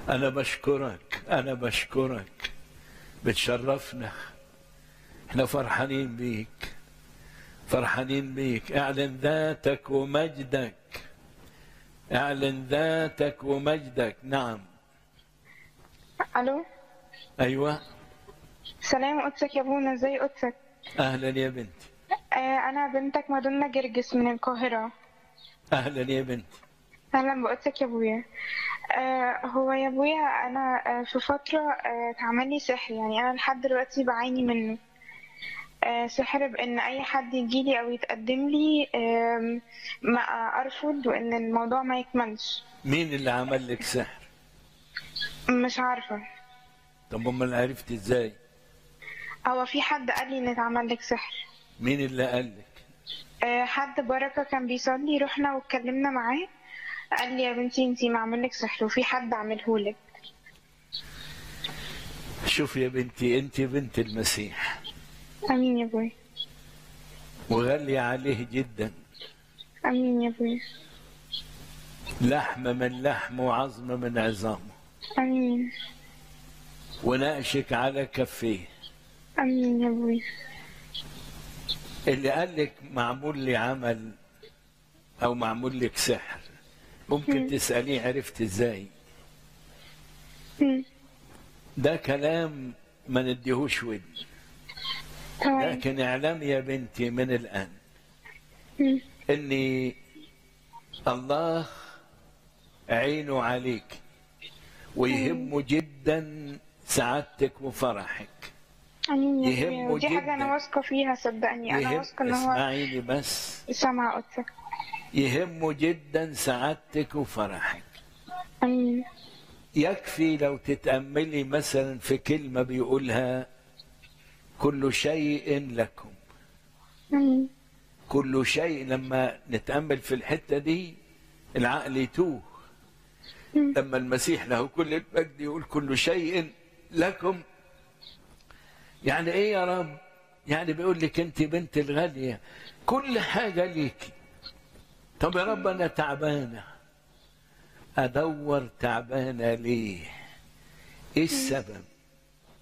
أنا بشكرك أنا بشكرك بتشرفنا احنا فرحانين بيك فرحانين بيك اعلن ذاتك ومجدك اعلن ذاتك ومجدك نعم الو ايوه سلام قدسك يا ابونا ازاي قدسك اهلا يا بنتي آه انا بنتك مادونا جرجس من القاهره اهلا يا بنتي اهلا بقدسك يا ابويا آه هو يا ابويا انا آه في فتره آه اتعمل لي سحر يعني انا لحد دلوقتي بعاني منه آه سحر بان اي حد يجيلي او يتقدم لي آه ما ارفض وان الموضوع ما يكملش مين اللي عمل لك سحر مش عارفه طب امال عرفت ازاي هو في حد قال لي ان اتعمل لك سحر مين اللي قال لك آه، حد بركة كان بيصلي رحنا واتكلمنا معاه قال لي يا بنتي انتي معمول لك سحر وفي حد عامله لك شوف يا بنتي انت بنت المسيح امين يا ابوي وغالية عليه جدا امين يا ابوي لحم من لحمه وعظم من عظامه امين ونقشك على كفيه امين يا ابوي اللي قال لك معمول لي عمل او معمول لك سحر ممكن تسأليه عرفت ازاي مم. ده كلام ما نديهوش ودن تمام لكن اعلم يا بنتي من الآن مم. اني الله عينه عليك ويهمه جدا سعادتك وفرحك امين يا يهمه ابوي ودي حاجة انا جداً. واثقة فيها صدقني انا يهم واثقة ان هو اسمعيني بس سامع قدسك يهمه جدا سعادتك وفرحك امين يكفي لو تتأملي مثلا في كلمة بيقولها كل شيء لكم امين كل شيء لما نتأمل في الحتة دي العقل يتوه مم. لما المسيح له كل المجد يقول كل شيء لكم يعني ايه يا رب يعني بيقول لك انت بنت الغالية كل حاجة ليكي طب يا رب انا تعبانة ادور تعبانة ليه ايه السبب